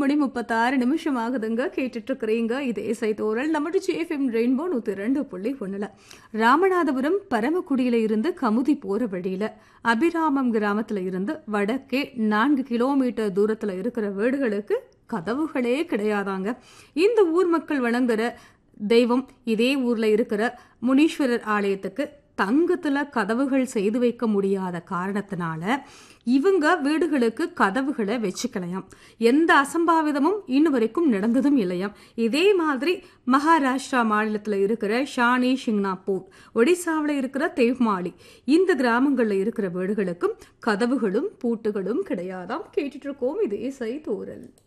மணி முப்பத்தாறு நிமிஷம் ஆகுதுங்க கேட்டுட்டு இருக்கிறீங்க இது இசை தோரல் நம்ம ஜேஎஃப்எம் ரெயின்போ நூத்தி ரெண்டு புள்ளி ஒண்ணுல ராமநாதபுரம் பரமக்குடியில இருந்து கமுதி போற வழியில அபிராமம் கிராமத்துல இருந்து வடக்கே நான்கு கிலோமீட்டர் தூரத்துல இருக்கிற வீடுகளுக்கு கதவுகளே கிடையாதாங்க இந்த ஊர் மக்கள் வணங்குற தெய்வம் இதே ஊர்ல இருக்கிற முனீஸ்வரர் ஆலயத்துக்கு தங்கத்துல கதவுகள் செய்து வைக்க முடியாத காரணத்தினால இவங்க வீடுகளுக்கு கதவுகளை வச்சுக்கலையாம் எந்த அசம்பாவிதமும் இன்னும் வரைக்கும் நடந்ததும் இல்லையாம் இதே மாதிரி மகாராஷ்டிரா மாநிலத்தில் இருக்கிற ஷானி ஷிங்னாப்பூர் ஒடிசாவில் இருக்கிற தேவ்மாலி இந்த கிராமங்களில் இருக்கிற வீடுகளுக்கும் கதவுகளும் பூட்டுகளும் கிடையாதாம் கேட்டுட்டு இருக்கோம் இதே சை தோரல்